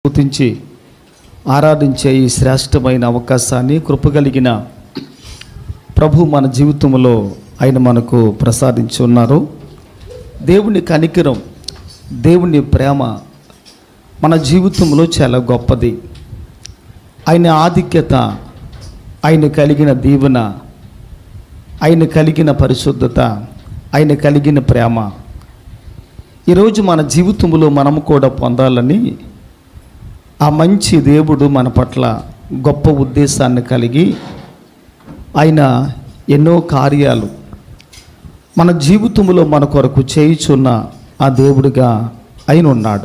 స్తుతించి ఆరాధించే ఈ శ్రేష్టమైన అవకాశాన్ని కృపగలిగిన ప్రభు మన జీవితంలో ఆయన మనకు ప్రసాదించి ఉన్నారు దేవుని కనికరం దేవుని ప్రేమ మన జీవితంలో చాలా గొప్పది ఆయన ఆధిక్యత ఆయన కలిగిన దీవెన ఆయన కలిగిన పరిశుద్ధత ఆయన కలిగిన ప్రేమ ఈరోజు మన జీవితంలో మనము కూడా పొందాలని ఆ మంచి దేవుడు మన పట్ల గొప్ప ఉద్దేశాన్ని కలిగి ఆయన ఎన్నో కార్యాలు మన జీవితంలో మన కొరకు చేయుచున్న ఆ దేవుడిగా ఆయన ఉన్నాడు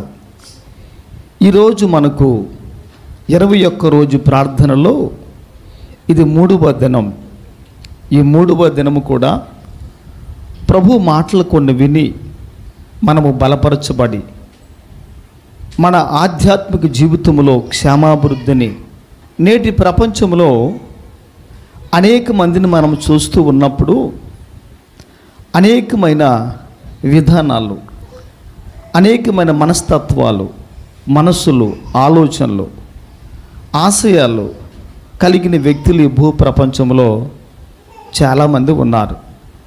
ఈరోజు మనకు ఇరవై ఒక్క రోజు ప్రార్థనలో ఇది మూడవ దినం ఈ మూడవ దినము కూడా ప్రభు మాటలు కొన్ని విని మనము బలపరచబడి మన ఆధ్యాత్మిక జీవితంలో క్షేమాభివృద్ధిని నేటి ప్రపంచంలో అనేక మందిని మనం చూస్తూ ఉన్నప్పుడు అనేకమైన విధానాలు అనేకమైన మనస్తత్వాలు మనస్సులు ఆలోచనలు ఆశయాలు కలిగిన వ్యక్తులు ఈ భూ ప్రపంచంలో చాలామంది ఉన్నారు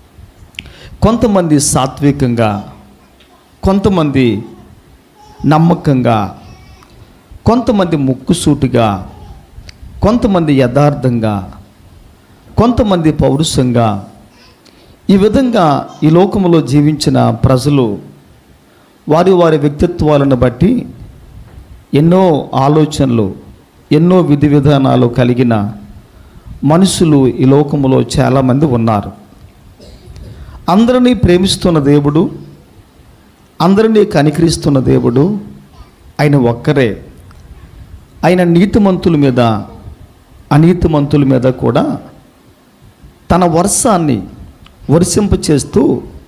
కొంతమంది సాత్వికంగా కొంతమంది నమ్మకంగా కొంతమంది ముక్కుసూటిగా కొంతమంది యథార్థంగా కొంతమంది పౌరుషంగా ఈ విధంగా ఈ లోకంలో జీవించిన ప్రజలు వారి వారి వ్యక్తిత్వాలను బట్టి ఎన్నో ఆలోచనలు ఎన్నో విధి విధానాలు కలిగిన మనుషులు ఈ లోకంలో చాలామంది ఉన్నారు అందరినీ ప్రేమిస్తున్న దేవుడు అందరినీ కనికరిస్తున్న దేవుడు ఆయన ఒక్కరే ఆయన నీతిమంతుల మీద అనీతిమంతుల మీద కూడా తన వర్షాన్ని వర్షింప చేస్తూ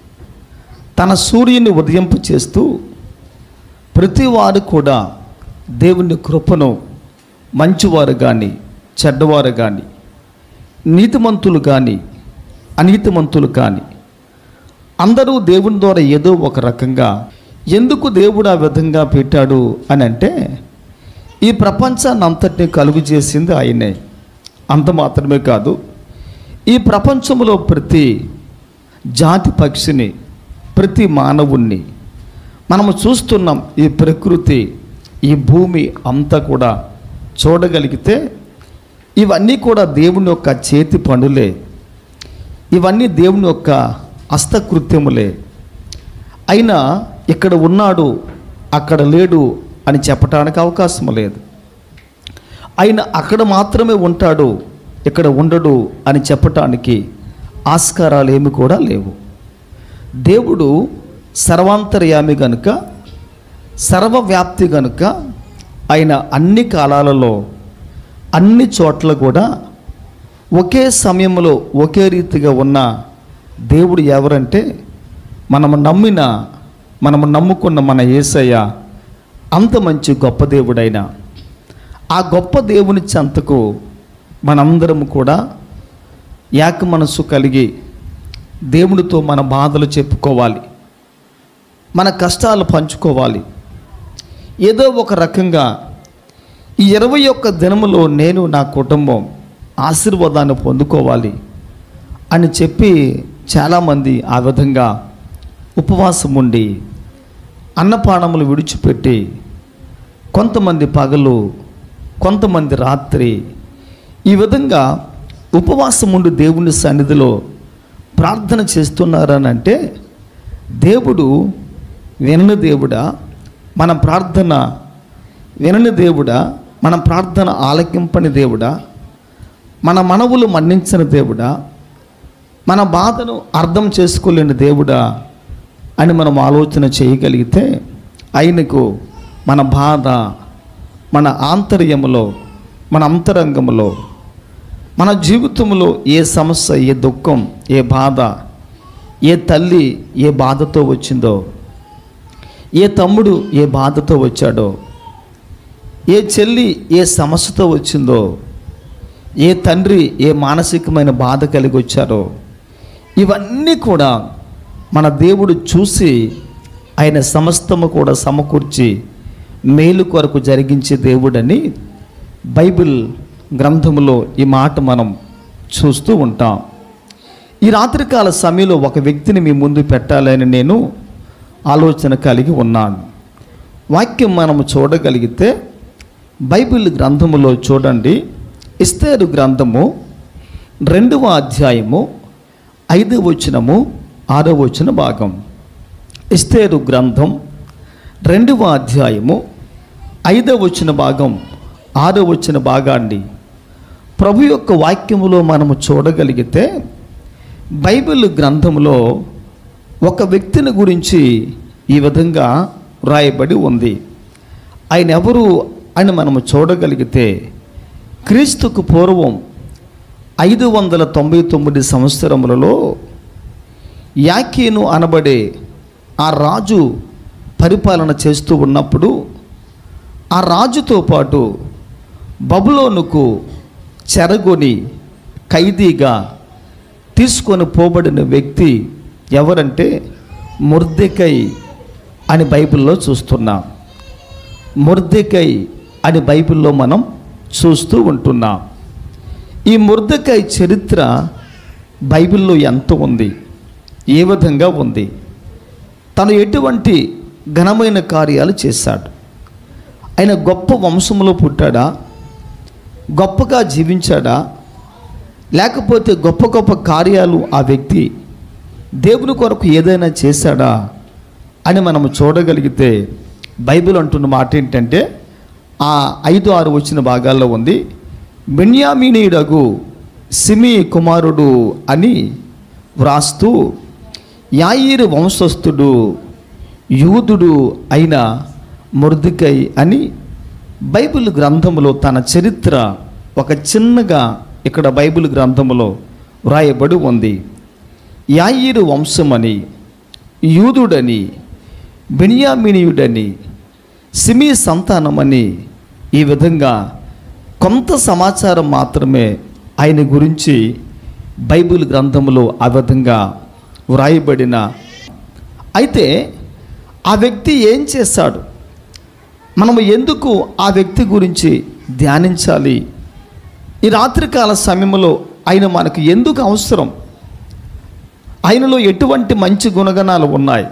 తన సూర్యుని ఉదయింప చేస్తూ ప్రతి వారు కూడా దేవుని కృపను మంచివారు కానీ చెడ్డవారు కానీ నీతిమంతులు కానీ అనీతిమంతులు కానీ అందరూ దేవుని ద్వారా ఏదో ఒక రకంగా ఎందుకు దేవుడు ఆ విధంగా పెట్టాడు అని అంటే ఈ ప్రపంచాన్ని అంతటిని కలుగు చేసింది ఆయనే అంత మాత్రమే కాదు ఈ ప్రపంచంలో ప్రతి జాతి పక్షిని ప్రతి మానవుణ్ణి మనము చూస్తున్నాం ఈ ప్రకృతి ఈ భూమి అంతా కూడా చూడగలిగితే ఇవన్నీ కూడా దేవుని యొక్క చేతి పనులే ఇవన్నీ దేవుని యొక్క హస్తకృత్యములే అయినా ఇక్కడ ఉన్నాడు అక్కడ లేడు అని చెప్పడానికి అవకాశం లేదు ఆయన అక్కడ మాత్రమే ఉంటాడు ఇక్కడ ఉండడు అని చెప్పటానికి ఆస్కారాలు ఏమి కూడా లేవు దేవుడు సర్వాంతర్యామి గనుక సర్వవ్యాప్తి గనుక ఆయన అన్ని కాలాలలో అన్ని చోట్ల కూడా ఒకే సమయంలో ఒకే రీతిగా ఉన్న దేవుడు ఎవరంటే మనము నమ్మిన మనము నమ్ముకున్న మన యేసయ్య అంత మంచి గొప్ప దేవుడైన ఆ గొప్ప దేవుని చెంతకు మనందరం కూడా ఏక మనస్సు కలిగి దేవునితో మన బాధలు చెప్పుకోవాలి మన కష్టాలు పంచుకోవాలి ఏదో ఒక రకంగా ఈ ఇరవై ఒక్క దినములో నేను నా కుటుంబం ఆశీర్వాదాన్ని పొందుకోవాలి అని చెప్పి చాలామంది ఆ విధంగా ఉపవాసం ఉండి అన్నపానములు విడిచిపెట్టి కొంతమంది పగలు కొంతమంది రాత్రి ఈ విధంగా ఉపవాసం ఉండి దేవుని సన్నిధిలో ప్రార్థన చేస్తున్నారని అంటే దేవుడు వినని దేవుడా మన ప్రార్థన వినని దేవుడా మన ప్రార్థన ఆలకింపని దేవుడా మన మనవులు మన్నించిన దేవుడా మన బాధను అర్థం చేసుకోలేని దేవుడా అని మనం ఆలోచన చేయగలిగితే ఆయనకు మన బాధ మన ఆంతర్యములో మన అంతరంగంలో మన జీవితంలో ఏ సమస్య ఏ దుఃఖం ఏ బాధ ఏ తల్లి ఏ బాధతో వచ్చిందో ఏ తమ్ముడు ఏ బాధతో వచ్చాడో ఏ చెల్లి ఏ సమస్యతో వచ్చిందో ఏ తండ్రి ఏ మానసికమైన బాధ కలిగి వచ్చారో ఇవన్నీ కూడా మన దేవుడు చూసి ఆయన సమస్తము కూడా సమకూర్చి మేలు కొరకు జరిగించే దేవుడని బైబిల్ గ్రంథములో ఈ మాట మనం చూస్తూ ఉంటాం ఈ రాత్రికాల సమయంలో ఒక వ్యక్తిని మీ ముందు పెట్టాలని నేను ఆలోచన కలిగి ఉన్నాను వాక్యం మనము చూడగలిగితే బైబిల్ గ్రంథములో చూడండి ఇస్తేరు గ్రంథము రెండవ అధ్యాయము ఐదవ వచనము ఆరవ వచన భాగం ఇస్తేరు గ్రంథం రెండవ అధ్యాయము ఐదవ వచన భాగం ఆరవ వచన భాగాన్ని ప్రభు యొక్క వాక్యములో మనము చూడగలిగితే బైబిల్ గ్రంథంలో ఒక వ్యక్తిని గురించి ఈ విధంగా వ్రాయబడి ఉంది ఆయన ఎవరు అని మనము చూడగలిగితే క్రీస్తుకు పూర్వం ఐదు వందల తొంభై తొమ్మిది సంవత్సరములలో యాకీను అనబడే ఆ రాజు పరిపాలన చేస్తూ ఉన్నప్పుడు ఆ రాజుతో పాటు బబులోనుకు చెరగొని ఖైదీగా తీసుకొని పోబడిన వ్యక్తి ఎవరంటే ముర్దెకై అని బైబిల్లో చూస్తున్నాం ముర్దెకై అని బైబిల్లో మనం చూస్తూ ఉంటున్నాం ఈ ముర్దెకై చరిత్ర బైబిల్లో ఎంత ఉంది ఏ విధంగా ఉంది తను ఎటువంటి ఘనమైన కార్యాలు చేశాడు ఆయన గొప్ప వంశంలో పుట్టాడా గొప్పగా జీవించాడా లేకపోతే గొప్ప గొప్ప కార్యాలు ఆ వ్యక్తి దేవుని కొరకు ఏదైనా చేశాడా అని మనము చూడగలిగితే బైబిల్ అంటున్న మాట ఏంటంటే ఆ ఐదు ఆరు వచ్చిన భాగాల్లో ఉంది బెన్యామీనీయుడగు సిమి కుమారుడు అని వ్రాస్తూ యాయిరు వంశస్థుడు యూదుడు అయిన ముర్దికై అని బైబిల్ గ్రంథములో తన చరిత్ర ఒక చిన్నగా ఇక్కడ బైబిల్ గ్రంథములో వ్రాయబడి ఉంది యాయిరు వంశమని యూదుడని బెనియామినియుడని సిమి సంతానమని ఈ విధంగా కొంత సమాచారం మాత్రమే ఆయన గురించి బైబిల్ గ్రంథంలో ఆ విధంగా వ్రాయబడిన అయితే ఆ వ్యక్తి ఏం చేశాడు మనము ఎందుకు ఆ వ్యక్తి గురించి ధ్యానించాలి ఈ రాత్రికాల సమయంలో ఆయన మనకు ఎందుకు అవసరం ఆయనలో ఎటువంటి మంచి గుణగణాలు ఉన్నాయి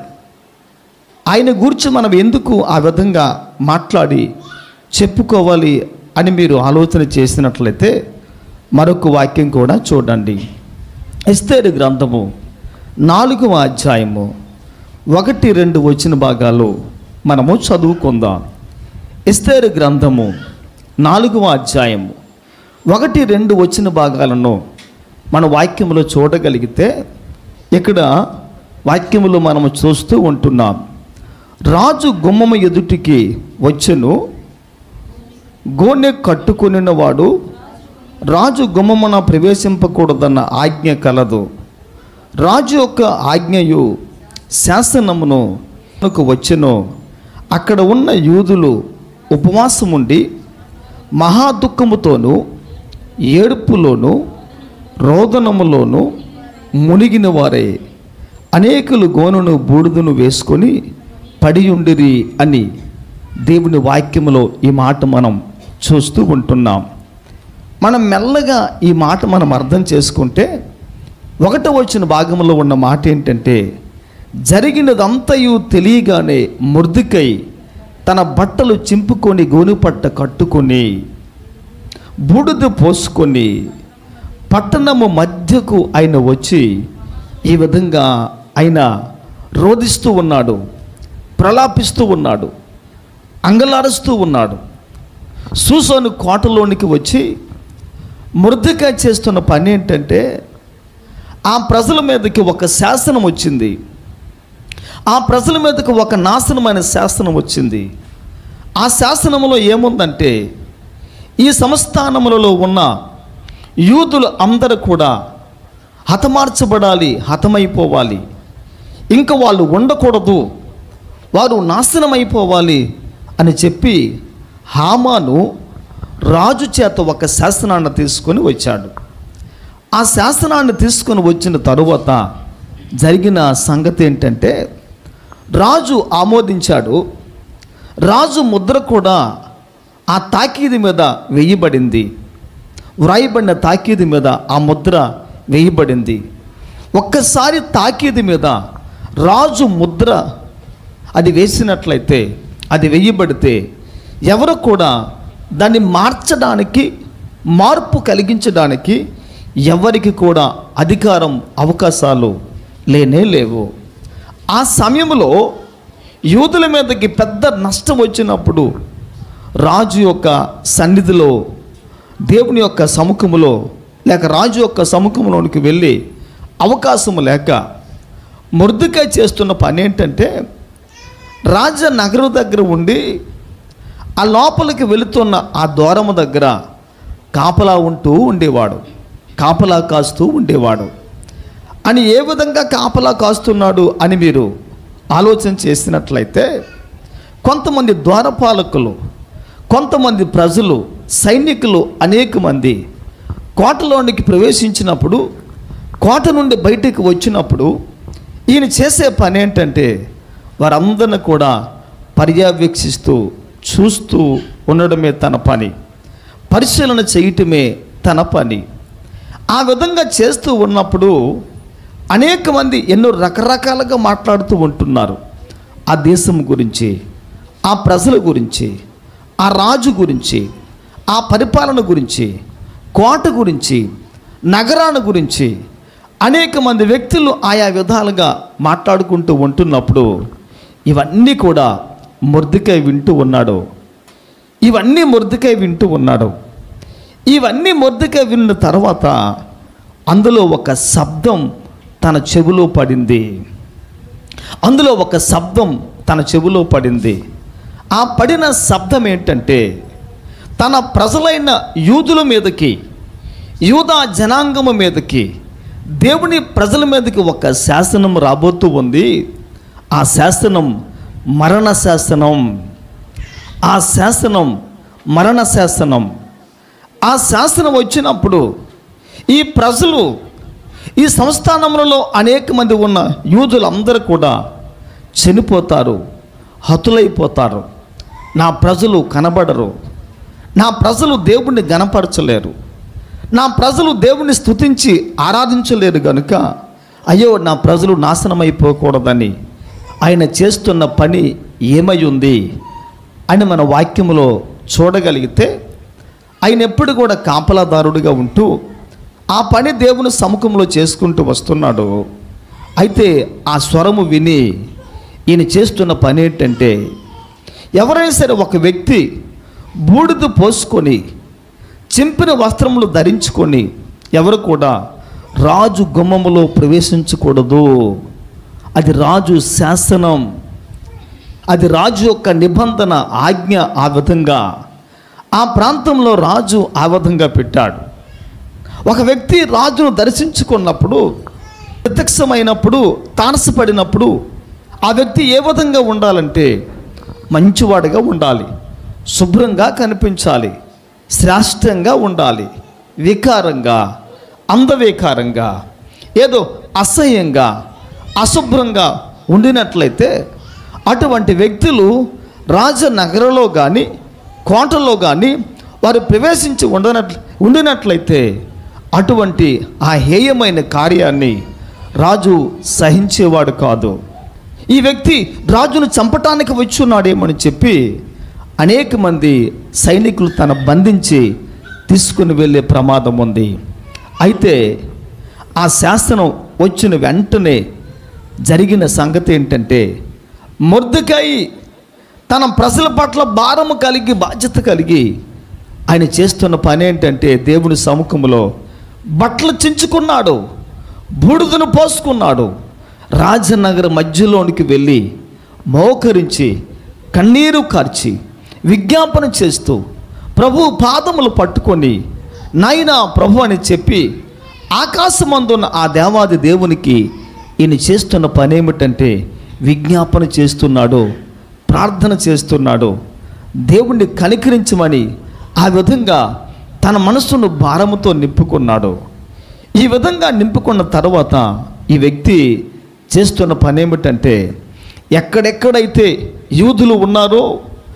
ఆయన గురించి మనం ఎందుకు ఆ విధంగా మాట్లాడి చెప్పుకోవాలి అని మీరు ఆలోచన చేసినట్లయితే మరొక వాక్యం కూడా చూడండి ఎస్తేరు గ్రంథము నాలుగవ అధ్యాయము ఒకటి రెండు వచ్చిన భాగాలు మనము చదువుకుందాం ఎస్తేరు గ్రంథము నాలుగవ అధ్యాయము ఒకటి రెండు వచ్చిన భాగాలను మన వాక్యములో చూడగలిగితే ఇక్కడ వాక్యములో మనము చూస్తూ ఉంటున్నాం రాజు గుమ్మము ఎదుటికి వచ్చెను గోనె కట్టుకొనిన వాడు రాజు గుమ్మమున ప్రవేశింపకూడదన్న ఆజ్ఞ కలదు రాజు యొక్క ఆజ్ఞయు శాసనమును మనకు వచ్చెను అక్కడ ఉన్న యూదులు ఉపవాసముండి మహా దుఃఖముతోనూ ఏడుపులోను రోదనములోను మునిగిన వారే అనేకులు గోనును బూడిదను వేసుకొని పడియుండిరి అని దేవుని వాక్యములో ఈ మాట మనం చూస్తూ ఉంటున్నాం మనం మెల్లగా ఈ మాట మనం అర్థం చేసుకుంటే ఒకటో వచ్చిన భాగంలో ఉన్న మాట ఏంటంటే జరిగినదంతయు తెలియగానే ముర్దికై తన బట్టలు చింపుకొని గోనుపట్ట కట్టుకొని బూడిద పోసుకొని పట్టణము మధ్యకు ఆయన వచ్చి ఈ విధంగా ఆయన రోధిస్తూ ఉన్నాడు ప్రలాపిస్తూ ఉన్నాడు అంగలారుస్తూ ఉన్నాడు సూసోను కోటలోనికి వచ్చి మృదుగా చేస్తున్న పని ఏంటంటే ఆ ప్రజల మీదకి ఒక శాసనం వచ్చింది ఆ ప్రజల మీదకి ఒక నాశనమైన శాసనం వచ్చింది ఆ శాసనంలో ఏముందంటే ఈ సంస్థానములలో ఉన్న యూదులు అందరూ కూడా హతమార్చబడాలి హతమైపోవాలి ఇంకా వాళ్ళు ఉండకూడదు వారు నాశనమైపోవాలి అని చెప్పి హామాను రాజు చేత ఒక శాసనాన్ని తీసుకొని వచ్చాడు ఆ శాసనాన్ని తీసుకొని వచ్చిన తరువాత జరిగిన సంగతి ఏంటంటే రాజు ఆమోదించాడు రాజు ముద్ర కూడా ఆ తాకీదు మీద వేయబడింది వ్రాయబడిన తాకీదు మీద ఆ ముద్ర వేయబడింది ఒక్కసారి తాకీదు మీద రాజు ముద్ర అది వేసినట్లయితే అది వేయబడితే ఎవరు కూడా దాన్ని మార్చడానికి మార్పు కలిగించడానికి ఎవరికి కూడా అధికారం అవకాశాలు లేనే లేవు ఆ సమయంలో యూదుల మీదకి పెద్ద నష్టం వచ్చినప్పుడు రాజు యొక్క సన్నిధిలో దేవుని యొక్క సముఖములో లేక రాజు యొక్క సముఖంలోనికి వెళ్ళి అవకాశము లేక ముర్దుకై చేస్తున్న పని ఏంటంటే రాజ నగరం దగ్గర ఉండి ఆ లోపలికి వెళుతున్న ఆ దూరము దగ్గర కాపలా ఉంటూ ఉండేవాడు కాపలా కాస్తూ ఉండేవాడు అని ఏ విధంగా కాపలా కాస్తున్నాడు అని మీరు ఆలోచన చేసినట్లయితే కొంతమంది ద్వారపాలకులు కొంతమంది ప్రజలు సైనికులు అనేక మంది కోటలోనికి ప్రవేశించినప్పుడు కోట నుండి బయటికి వచ్చినప్పుడు ఈయన చేసే పని ఏంటంటే వారందరిని కూడా పర్యవేక్షిస్తూ చూస్తూ ఉండడమే తన పని పరిశీలన చేయటమే తన పని ఆ విధంగా చేస్తూ ఉన్నప్పుడు అనేక మంది ఎన్నో రకరకాలుగా మాట్లాడుతూ ఉంటున్నారు ఆ దేశం గురించి ఆ ప్రజల గురించి ఆ రాజు గురించి ఆ పరిపాలన గురించి కోట గురించి నగరాల గురించి అనేక మంది వ్యక్తులు ఆయా విధాలుగా మాట్లాడుకుంటూ ఉంటున్నప్పుడు ఇవన్నీ కూడా ముర్దికై వింటూ ఉన్నాడు ఇవన్నీ ముర్దికై వింటూ ఉన్నాడు ఇవన్నీ మొద్దుగా విన్న తర్వాత అందులో ఒక శబ్దం తన చెవిలో పడింది అందులో ఒక శబ్దం తన చెవిలో పడింది ఆ పడిన శబ్దం ఏంటంటే తన ప్రజలైన యూదుల మీదకి యూదా జనాంగము మీదకి దేవుని ప్రజల మీదకి ఒక శాసనం రాబోతూ ఉంది ఆ శాసనం మరణ శాసనం ఆ శాసనం మరణ శాసనం ఆ శాసనం వచ్చినప్పుడు ఈ ప్రజలు ఈ సంస్థానములలో అనేక మంది ఉన్న యూదులందరూ కూడా చనిపోతారు హతులైపోతారు నా ప్రజలు కనబడరు నా ప్రజలు దేవుణ్ణి గనపరచలేరు నా ప్రజలు దేవుణ్ణి స్తుతించి ఆరాధించలేరు గనుక అయ్యో నా ప్రజలు నాశనమైపోకూడదని ఆయన చేస్తున్న పని ఏమై ఉంది అని మన వాక్యములో చూడగలిగితే ఆయన ఎప్పుడు కూడా కాపలాదారుడిగా ఉంటూ ఆ పని దేవుని సముఖంలో చేసుకుంటూ వస్తున్నాడు అయితే ఆ స్వరము విని ఈయన చేస్తున్న పని ఏంటంటే ఎవరైనా సరే ఒక వ్యక్తి బూడిద పోసుకొని చింపిన వస్త్రములు ధరించుకొని ఎవరు కూడా రాజు గుమ్మములో ప్రవేశించకూడదు అది రాజు శాసనం అది రాజు యొక్క నిబంధన ఆజ్ఞ ఆ విధంగా ఆ ప్రాంతంలో రాజు ఆ విధంగా పెట్టాడు ఒక వ్యక్తి రాజును దర్శించుకున్నప్పుడు ప్రత్యక్షమైనప్పుడు తారసపడినప్పుడు ఆ వ్యక్తి ఏ విధంగా ఉండాలంటే మంచివాడిగా ఉండాలి శుభ్రంగా కనిపించాలి శ్రేష్టంగా ఉండాలి వికారంగా అందవికారంగా ఏదో అసహ్యంగా అశుభ్రంగా ఉండినట్లయితే అటువంటి వ్యక్తులు రాజనగరంలో కానీ కోటలో కానీ వారు ప్రవేశించి ఉండనట్లు ఉండినట్లయితే అటువంటి ఆ హేయమైన కార్యాన్ని రాజు సహించేవాడు కాదు ఈ వ్యక్తి రాజును చంపటానికి వచ్చున్నాడేమని చెప్పి అనేక మంది సైనికులు తన బంధించి తీసుకుని వెళ్ళే ప్రమాదం ఉంది అయితే ఆ శాసనం వచ్చిన వెంటనే జరిగిన సంగతి ఏంటంటే మొర్దుకాయి తన ప్రజల పట్ల భారము కలిగి బాధ్యత కలిగి ఆయన చేస్తున్న పని ఏంటంటే దేవుని సముఖంలో బట్టలు చించుకున్నాడు బూడిదను పోసుకున్నాడు రాజనగర మధ్యలోనికి వెళ్ళి మోకరించి కన్నీరు కార్చి విజ్ఞాపన చేస్తూ ప్రభు పాదములు పట్టుకొని నాయనా ప్రభు అని చెప్పి ఆకాశమందున్న ఆ దేవాది దేవునికి ఈయన చేస్తున్న పని ఏమిటంటే విజ్ఞాపన చేస్తున్నాడు ప్రార్థన చేస్తున్నాడు దేవుణ్ణి కనికరించమని ఆ విధంగా తన మనసును భారముతో నింపుకున్నాడు ఈ విధంగా నింపుకున్న తర్వాత ఈ వ్యక్తి చేస్తున్న పని ఏమిటంటే ఎక్కడెక్కడైతే యూదులు ఉన్నారో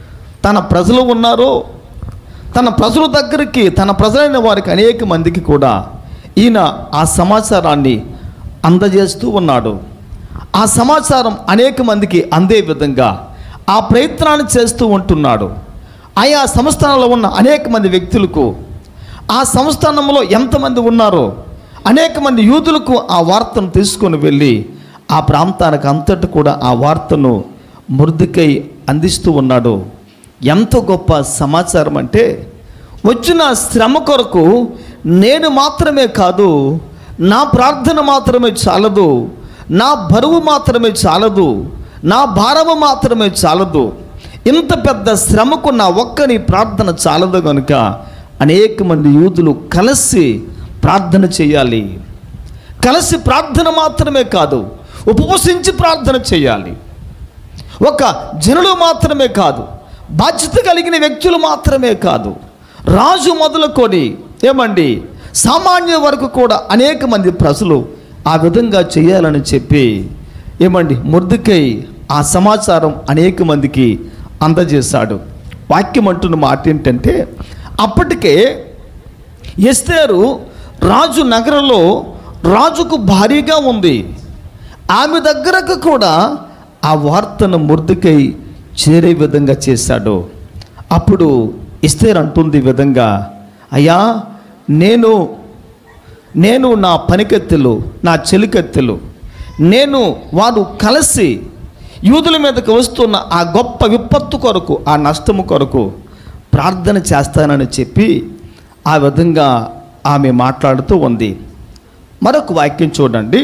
తన ప్రజలు ఉన్నారో తన ప్రజల దగ్గరికి తన ప్రజలైన వారికి అనేక మందికి కూడా ఈయన ఆ సమాచారాన్ని అందజేస్తూ ఉన్నాడు ఆ సమాచారం అనేక మందికి అందే విధంగా ఆ ప్రయత్నాన్ని చేస్తూ ఉంటున్నాడు ఆయా సంస్థానంలో ఉన్న అనేక మంది వ్యక్తులకు ఆ సంస్థానంలో ఎంతమంది ఉన్నారో అనేక మంది యూదులకు ఆ వార్తను తీసుకొని వెళ్ళి ఆ ప్రాంతానికి అంతటి కూడా ఆ వార్తను మృదుకై అందిస్తూ ఉన్నాడు ఎంత గొప్ప సమాచారం అంటే వచ్చిన శ్రమ కొరకు నేను మాత్రమే కాదు నా ప్రార్థన మాత్రమే చాలదు నా బరువు మాత్రమే చాలదు నా భారము మాత్రమే చాలదు ఇంత పెద్ద శ్రమకు నా ఒక్కని ప్రార్థన చాలదు కనుక అనేక మంది యూదులు కలిసి ప్రార్థన చేయాలి కలిసి ప్రార్థన మాత్రమే కాదు ఉపవసించి ప్రార్థన చేయాలి ఒక జనులు మాత్రమే కాదు బాధ్యత కలిగిన వ్యక్తులు మాత్రమే కాదు రాజు మొదలుకొని ఏమండి సామాన్య వరకు కూడా అనేక మంది ప్రజలు ఆ విధంగా చేయాలని చెప్పి ఏమండి ముర్దుకై ఆ సమాచారం అనేక మందికి అందజేశాడు వాక్యం అంటున్న మాట ఏంటంటే అప్పటికే ఎస్తేరు రాజు నగరంలో రాజుకు భారీగా ఉంది ఆమె దగ్గరకు కూడా ఆ వార్తను ముర్దుకై చేరే విధంగా చేశాడు అప్పుడు ఇస్తేర్ అంటుంది ఈ విధంగా అయ్యా నేను నేను నా పనికెత్తెలు నా చెలికెత్తెలు నేను వారు కలిసి యూదుల మీదకి వస్తున్న ఆ గొప్ప విపత్తు కొరకు ఆ నష్టము కొరకు ప్రార్థన చేస్తానని చెప్పి ఆ విధంగా ఆమె మాట్లాడుతూ ఉంది మరొక వాక్యం చూడండి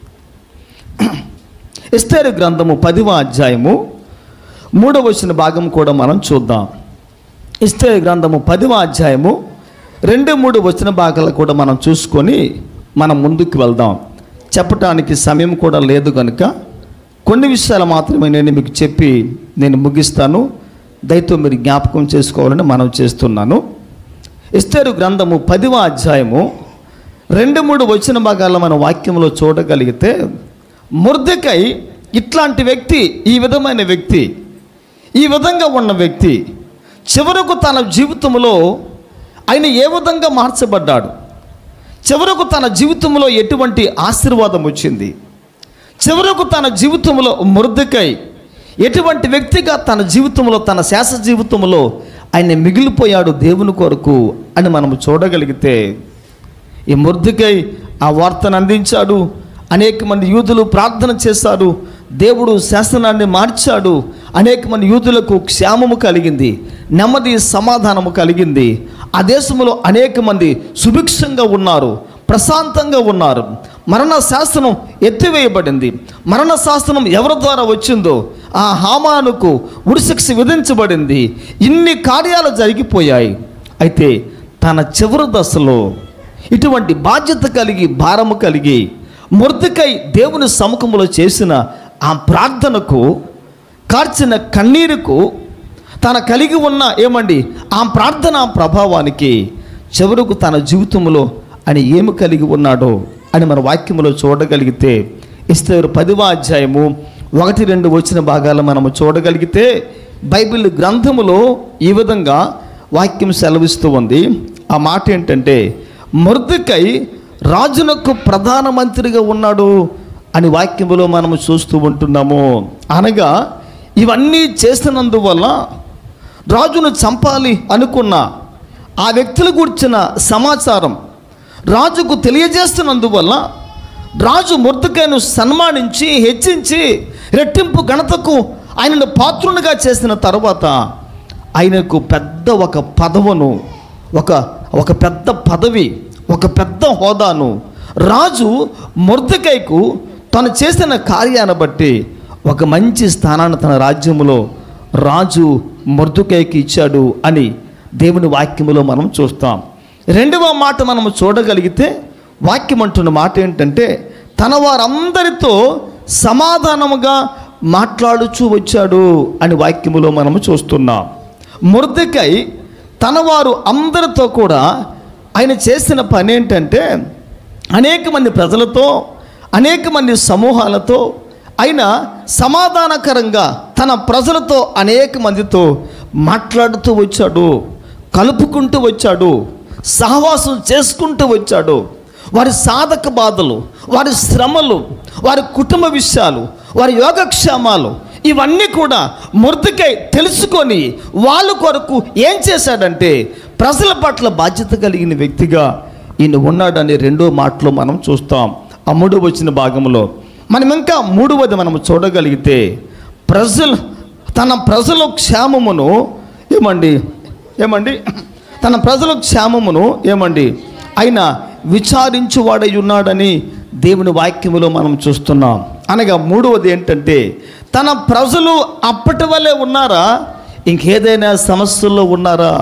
ఎస్తేరు గ్రంథము పదివ అధ్యాయము మూడవ వచ్చిన భాగం కూడా మనం చూద్దాం ఎస్తేరు గ్రంథము పదివ అధ్యాయము రెండు మూడు వచ్చిన భాగాలు కూడా మనం చూసుకొని మనం ముందుకు వెళ్దాం చెప్పటానికి సమయం కూడా లేదు కనుక కొన్ని విషయాలు మాత్రమే నేను మీకు చెప్పి నేను ముగిస్తాను దయతో మీరు జ్ఞాపకం చేసుకోవాలని మనం చేస్తున్నాను ఎస్తేరు గ్రంథము పదివ అధ్యాయము రెండు మూడు వచ్చిన భాగాల్లో మన వాక్యంలో చూడగలిగితే ముర్దకై ఇట్లాంటి వ్యక్తి ఈ విధమైన వ్యక్తి ఈ విధంగా ఉన్న వ్యక్తి చివరకు తన జీవితంలో ఆయన ఏ విధంగా మార్చబడ్డాడు చివరకు తన జీవితంలో ఎటువంటి ఆశీర్వాదం వచ్చింది చివరకు తన జీవితంలో మృదుకై ఎటువంటి వ్యక్తిగా తన జీవితంలో తన శాస జీవితంలో ఆయన మిగిలిపోయాడు దేవుని కొరకు అని మనం చూడగలిగితే ఈ మృదుకై ఆ వార్తను అందించాడు అనేక మంది యూదులు ప్రార్థన చేశారు దేవుడు శాసనాన్ని మార్చాడు అనేక మంది యూదులకు క్షేమము కలిగింది నెమ్మది సమాధానము కలిగింది ఆ దేశంలో అనేక మంది సుభిక్షంగా ఉన్నారు ప్రశాంతంగా ఉన్నారు మరణ శాసనం ఎత్తివేయబడింది మరణ శాసనం ఎవరి ద్వారా వచ్చిందో ఆ హామానుకు ఉరిశిక్ష విధించబడింది ఇన్ని కార్యాలు జరిగిపోయాయి అయితే తన చివరి దశలో ఇటువంటి బాధ్యత కలిగి భారము కలిగి మృతికై దేవుని సముఖంలో చేసిన ఆ ప్రార్థనకు కార్చిన కన్నీరుకు తన కలిగి ఉన్న ఏమండి ఆ ప్రార్థన ప్రభావానికి చివరకు తన జీవితంలో ఆయన ఏమి కలిగి ఉన్నాడో అని మన వాక్యములో చూడగలిగితే ఇస్తారు పదివ అధ్యాయము ఒకటి రెండు వచ్చిన భాగాలు మనము చూడగలిగితే బైబిల్ గ్రంథములో ఈ విధంగా వాక్యం సెలవిస్తూ ఉంది ఆ మాట ఏంటంటే మృదుకై రాజునకు ప్రధానమంత్రిగా ఉన్నాడు అని వాక్యములో మనము చూస్తూ ఉంటున్నాము అనగా ఇవన్నీ చేసినందువల్ల రాజును చంపాలి అనుకున్న ఆ వ్యక్తుల గురించిన సమాచారం రాజుకు తెలియజేస్తున్నందువల్ల రాజు ముర్దుకైను సన్మానించి హెచ్చించి రెట్టింపు ఘనతకు ఆయనను పాత్రునిగా చేసిన తర్వాత ఆయనకు పెద్ద ఒక పదవును ఒక ఒక పెద్ద పదవి ఒక పెద్ద హోదాను రాజు ముర్దకైకు తను చేసిన కార్యాన్ని బట్టి ఒక మంచి స్థానాన్ని తన రాజ్యములో రాజు ముర్దుకైకి ఇచ్చాడు అని దేవుని వాక్యములో మనం చూస్తాం రెండవ మాట మనం చూడగలిగితే వాక్యం అంటున్న మాట ఏంటంటే తన వారందరితో సమాధానముగా మాట్లాడుచూ వచ్చాడు అని వాక్యములో మనము చూస్తున్నాం ముర్దకై తన వారు అందరితో కూడా ఆయన చేసిన పని ఏంటంటే అనేక మంది ప్రజలతో అనేక మంది సమూహాలతో ఆయన సమాధానకరంగా తన ప్రజలతో అనేక మందితో మాట్లాడుతూ వచ్చాడు కలుపుకుంటూ వచ్చాడు సహవాసం చేసుకుంటూ వచ్చాడు వారి సాధక బాధలు వారి శ్రమలు వారి కుటుంబ విషయాలు వారి యోగక్షేమాలు ఇవన్నీ కూడా మురదకై తెలుసుకొని వాళ్ళ కొరకు ఏం చేశాడంటే ప్రజల పట్ల బాధ్యత కలిగిన వ్యక్తిగా ఈయన ఉన్నాడని రెండో మాటలో మనం చూస్తాం ఆ మూడో వచ్చిన భాగంలో మనం ఇంకా మూడవది మనం చూడగలిగితే ప్రజలు తన ప్రజల క్షేమమును ఏమండి ఏమండి తన ప్రజల క్షేమమును ఏమండి ఆయన విచారించువాడై ఉన్నాడని దేవుని వాక్యములో మనం చూస్తున్నాం అనగా మూడవది ఏంటంటే తన ప్రజలు అప్పటి వల్లే ఉన్నారా ఇంకేదైనా సమస్యల్లో ఉన్నారా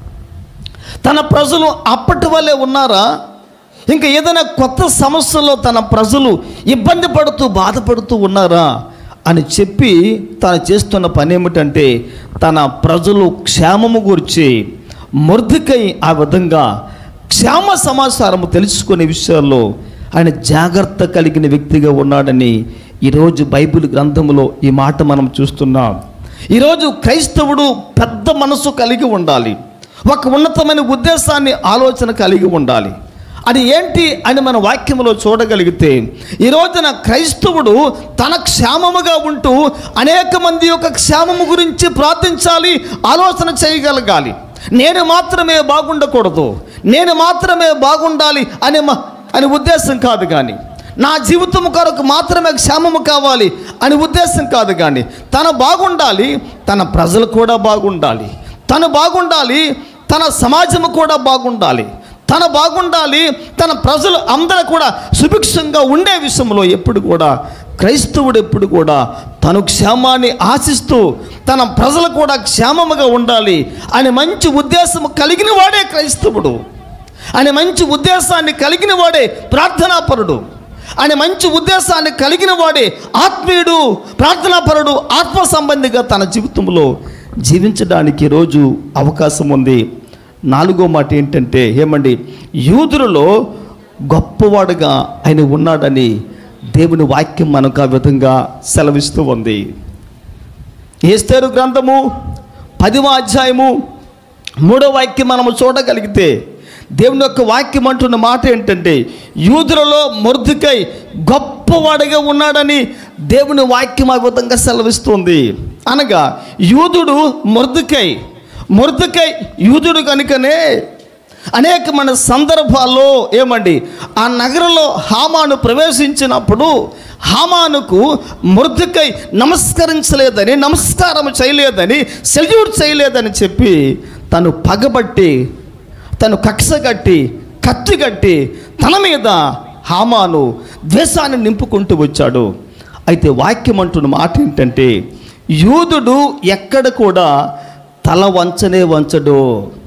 తన ప్రజలు అప్పటి వల్లే ఉన్నారా ఇంకా ఏదైనా కొత్త సమస్యలో తన ప్రజలు ఇబ్బంది పడుతూ బాధపడుతూ ఉన్నారా అని చెప్పి తాను చేస్తున్న పని ఏమిటంటే తన ప్రజలు క్షేమము గురించి మృదుకై ఆ విధంగా క్షేమ సమాచారము తెలుసుకునే విషయాల్లో ఆయన జాగ్రత్త కలిగిన వ్యక్తిగా ఉన్నాడని ఈరోజు బైబిల్ గ్రంథములో ఈ మాట మనం చూస్తున్నాం ఈరోజు క్రైస్తవుడు పెద్ద మనసు కలిగి ఉండాలి ఒక ఉన్నతమైన ఉద్దేశాన్ని ఆలోచన కలిగి ఉండాలి అది ఏంటి అని మన వాక్యంలో చూడగలిగితే ఈ రోజున క్రైస్తవుడు తన క్షేమముగా ఉంటూ అనేక మంది యొక్క క్షేమము గురించి ప్రార్థించాలి ఆలోచన చేయగలగాలి నేను మాత్రమే బాగుండకూడదు నేను మాత్రమే బాగుండాలి అనే మ- అనే ఉద్దేశం కాదు కానీ నా జీవితం కొరకు మాత్రమే క్షేమము కావాలి అని ఉద్దేశం కాదు కానీ తన బాగుండాలి తన ప్రజలు కూడా బాగుండాలి తను బాగుండాలి తన సమాజము కూడా బాగుండాలి తన బాగుండాలి తన ప్రజలు అందరూ కూడా సుభిక్షంగా ఉండే విషయంలో ఎప్పుడు కూడా క్రైస్తవుడు ఎప్పుడు కూడా తను క్షేమాన్ని ఆశిస్తూ తన ప్రజలు కూడా క్షేమముగా ఉండాలి అని మంచి ఉద్దేశం కలిగిన వాడే క్రైస్తవుడు అనే మంచి ఉద్దేశాన్ని కలిగిన వాడే ప్రార్థనాపరుడు అనే మంచి ఉద్దేశాన్ని కలిగిన వాడే ఆత్మీయుడు ప్రార్థనాపరుడు ఆత్మ సంబంధిగా తన జీవితంలో జీవించడానికి ఈరోజు అవకాశం ఉంది నాలుగో మాట ఏంటంటే ఏమండి యూదులలో గొప్పవాడుగా ఆయన ఉన్నాడని దేవుని వాక్యం మనకు ఆ విధంగా సెలవిస్తూ ఉంది ఏస్తేరు గ్రంథము పదివ అధ్యాయము మూడో వాక్యం మనము చూడగలిగితే దేవుని యొక్క వాక్యం అంటున్న మాట ఏంటంటే యూదులలో మొర్దుకై గొప్పవాడిగా ఉన్నాడని దేవుని వాక్యం ఆ విధంగా సెలవిస్తుంది అనగా యూదుడు మొర్దుకై మొర్దుకై యూదుడు కనుకనే అనేకమైన సందర్భాల్లో ఏమండి ఆ నగరంలో హామాను ప్రవేశించినప్పుడు హామానుకు మృదుకై నమస్కరించలేదని నమస్కారం చేయలేదని సెల్యూట్ చేయలేదని చెప్పి తను పగబట్టి తను కక్ష కట్టి కత్తి కట్టి తన మీద హామాను ద్వేషాన్ని నింపుకుంటూ వచ్చాడు అయితే వాక్యం అంటున్న మాట ఏంటంటే యూదుడు ఎక్కడ కూడా తల వంచనే వంచడు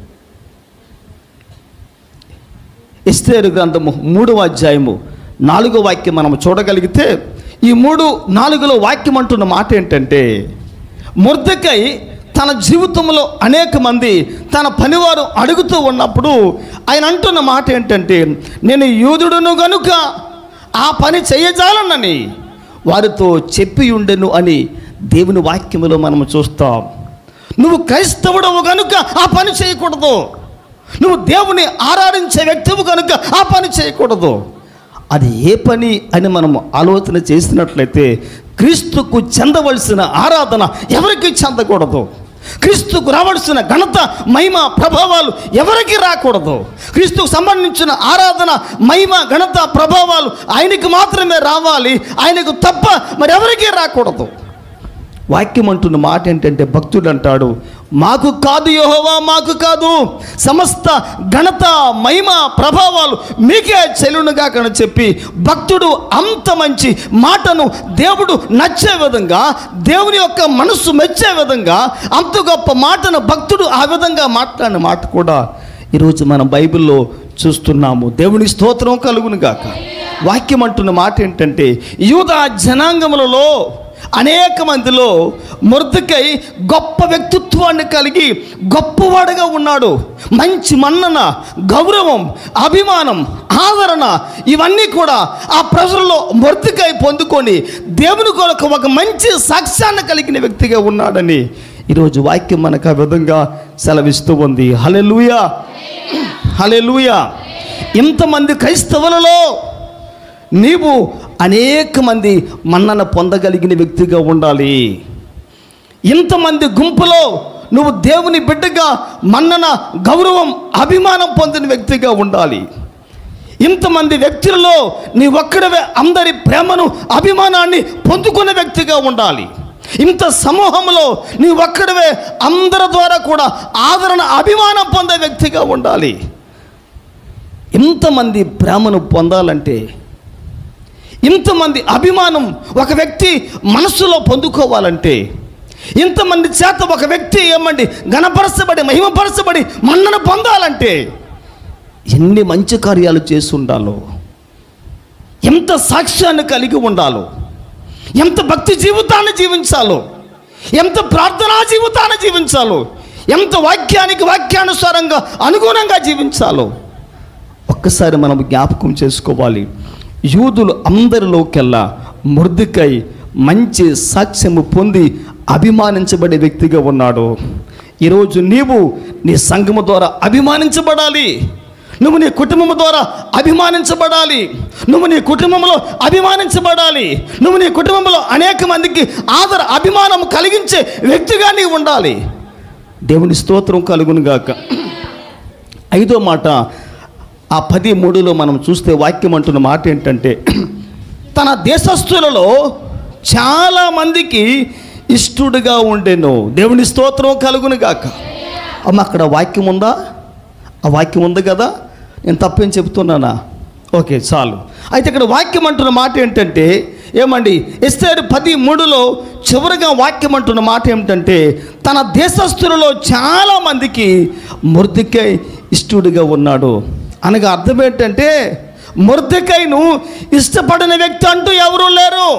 ఎస్తేరు గ్రంథము మూడవ అధ్యాయము నాలుగో వాక్యం మనం చూడగలిగితే ఈ మూడు నాలుగులో వాక్యం అంటున్న మాట ఏంటంటే ముర్దకై తన జీవితంలో అనేక మంది తన పనివారు అడుగుతూ ఉన్నప్పుడు ఆయన అంటున్న మాట ఏంటంటే నేను యూదుడును గనుక ఆ పని చేయజాలనని వారితో చెప్పి ఉండెను అని దేవుని వాక్యములో మనం చూస్తాం నువ్వు క్రైస్తవుడవు కనుక ఆ పని చేయకూడదు నువ్వు దేవుని ఆరాధించే వ్యక్తివు కనుక ఆ పని చేయకూడదు అది ఏ పని అని మనం ఆలోచన చేసినట్లయితే క్రీస్తుకు చెందవలసిన ఆరాధన ఎవరికి చెందకూడదు క్రీస్తుకు రావాల్సిన ఘనత మహిమ ప్రభావాలు ఎవరికి రాకూడదు క్రీస్తుకు సంబంధించిన ఆరాధన మహిమ ఘనత ప్రభావాలు ఆయనకు మాత్రమే రావాలి ఆయనకు తప్ప మరెవరికీ రాకూడదు వాక్యం అంటున్న మాట ఏంటంటే భక్తుడు అంటాడు మాకు కాదు యెహోవా మాకు కాదు సమస్త ఘనత మహిమ ప్రభావాలు మీకే చెల్లునుగా కని చెప్పి భక్తుడు అంత మంచి మాటను దేవుడు నచ్చే విధంగా దేవుని యొక్క మనస్సు మెచ్చే విధంగా అంత గొప్ప మాటను భక్తుడు ఆ విధంగా మాట్లాడిన మాట కూడా ఈరోజు మనం బైబిల్లో చూస్తున్నాము దేవుని స్తోత్రం కలుగును గాక వాక్యం అంటున్న మాట ఏంటంటే యూదా జనాంగములలో అనేక మందిలో మృదుకై గొప్ప వ్యక్తిత్వాన్ని కలిగి గొప్పవాడుగా ఉన్నాడు మంచి మన్నన గౌరవం అభిమానం ఆదరణ ఇవన్నీ కూడా ఆ ప్రజల్లో మృదుకై పొందుకొని దేవుని కొరకు ఒక మంచి సాక్ష్యాన్ని కలిగిన వ్యక్తిగా ఉన్నాడని ఈరోజు వాక్యం మనకు ఆ విధంగా సెలవిస్తూ ఉంది హలెలుయా హలెలుయా ఇంతమంది క్రైస్తవులలో నీవు అనేక మంది మన్నన పొందగలిగిన వ్యక్తిగా ఉండాలి ఇంతమంది గుంపులో నువ్వు దేవుని బిడ్డగా మన్నన గౌరవం అభిమానం పొందిన వ్యక్తిగా ఉండాలి ఇంతమంది వ్యక్తులలో నీ ఒక్కడవే అందరి ప్రేమను అభిమానాన్ని పొందుకునే వ్యక్తిగా ఉండాలి ఇంత సమూహంలో నీ ఒక్కడవే అందరి ద్వారా కూడా ఆదరణ అభిమానం పొందే వ్యక్తిగా ఉండాలి ఇంతమంది ప్రేమను పొందాలంటే ఇంతమంది అభిమానం ఒక వ్యక్తి మనస్సులో పొందుకోవాలంటే ఇంతమంది చేత ఒక వ్యక్తి ఏమండి గణపరచబడి మహిమపరచబడి మన్నన పొందాలంటే ఎన్ని మంచి కార్యాలు చేసి ఉండాలో ఎంత సాక్ష్యాన్ని కలిగి ఉండాలో ఎంత భక్తి జీవితాన్ని జీవించాలో ఎంత ప్రార్థనా జీవితాన్ని జీవించాలో ఎంత వాక్యానికి వాక్యానుసారంగా అనుగుణంగా జీవించాలో ఒక్కసారి మనం జ్ఞాపకం చేసుకోవాలి యూదులు అందరిలోకెల్లా మృదుకై మంచి సాక్ష్యము పొంది అభిమానించబడే వ్యక్తిగా ఉన్నాడు ఈరోజు నీవు నీ సంఘము ద్వారా అభిమానించబడాలి నువ్వు నీ కుటుంబం ద్వారా అభిమానించబడాలి నువ్వు నీ కుటుంబంలో అభిమానించబడాలి నువ్వు నీ కుటుంబంలో అనేక మందికి ఆదర అభిమానం కలిగించే వ్యక్తిగా నీవు ఉండాలి దేవుని స్తోత్రం కలుగునుగాక ఐదో మాట ఆ పది మూడులో మనం చూస్తే వాక్యం అంటున్న మాట ఏంటంటే తన దేశస్థులలో చాలా మందికి ఇష్టడుగా ఉండెను దేవుని స్తోత్రం కలుగును గాక అమ్మ అక్కడ వాక్యం ఉందా ఆ వాక్యం ఉంది కదా నేను తప్పేం చెప్తున్నానా ఓకే చాలు అయితే ఇక్కడ వాక్యం అంటున్న మాట ఏంటంటే ఏమండి ఎస్తేరు పది మూడులో చివరిగా వాక్యం అంటున్న మాట ఏమిటంటే తన దేశస్థులలో చాలా మందికి మృతికై ఇష్టడుగా ఉన్నాడు అనగా అర్థం ఏంటంటే మృతికైను ఇష్టపడిన వ్యక్తి అంటూ ఎవరూ లేరు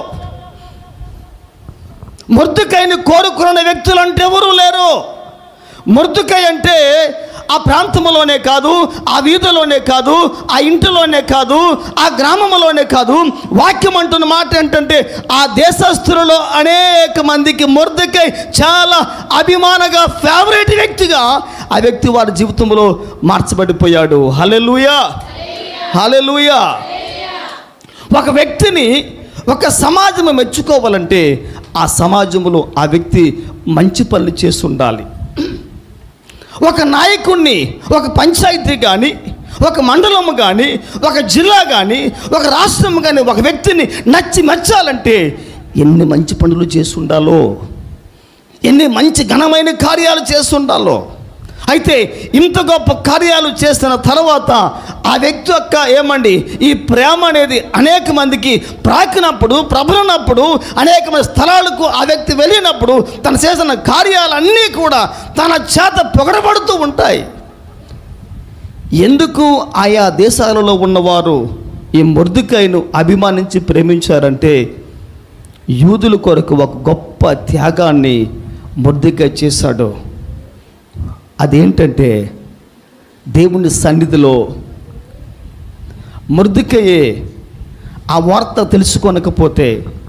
మృతికైని కోరుకున్న వ్యక్తులు అంటే ఎవరూ లేరు మృతికై అంటే ఆ ప్రాంతంలోనే కాదు ఆ వీధిలోనే కాదు ఆ ఇంటిలోనే కాదు ఆ గ్రామంలోనే కాదు వాక్యం అంటున్న మాట ఏంటంటే ఆ దేశస్తులలో అనేక మందికి మొర్దకై చాలా అభిమానగా ఫేవరెట్ వ్యక్తిగా ఆ వ్యక్తి వారి జీవితంలో మార్చబడిపోయాడు హలెలుయా హలెలుయా ఒక వ్యక్తిని ఒక సమాజం మెచ్చుకోవాలంటే ఆ సమాజంలో ఆ వ్యక్తి మంచి పనులు చేసి ఉండాలి ఒక నాయకుణ్ణి ఒక పంచాయతీ కానీ ఒక మండలం కానీ ఒక జిల్లా కానీ ఒక రాష్ట్రం కానీ ఒక వ్యక్తిని నచ్చి మెచ్చాలంటే ఎన్ని మంచి పనులు చేసి ఉండాలో ఎన్ని మంచి ఘనమైన కార్యాలు చేసి ఉండాలో అయితే ఇంత గొప్ప కార్యాలు చేసిన తర్వాత ఆ వ్యక్తి యొక్క ఏమండి ఈ ప్రేమ అనేది అనేక మందికి ప్రాకినప్పుడు ప్రబలినప్పుడు అనేక మంది స్థలాలకు ఆ వ్యక్తి వెళ్ళినప్పుడు తను చేసిన కార్యాలన్నీ కూడా తన చేత పొగడబడుతూ ఉంటాయి ఎందుకు ఆయా దేశాలలో ఉన్నవారు ఈ మొర్దుకాయను అభిమానించి ప్రేమించారంటే యూదుల కొరకు ఒక గొప్ప త్యాగాన్ని మొర్దుకాయ చేశాడు అదేంటంటే దేవుని సన్నిధిలో మృదుకయే ఆ వార్త తెలుసుకొనకపోతే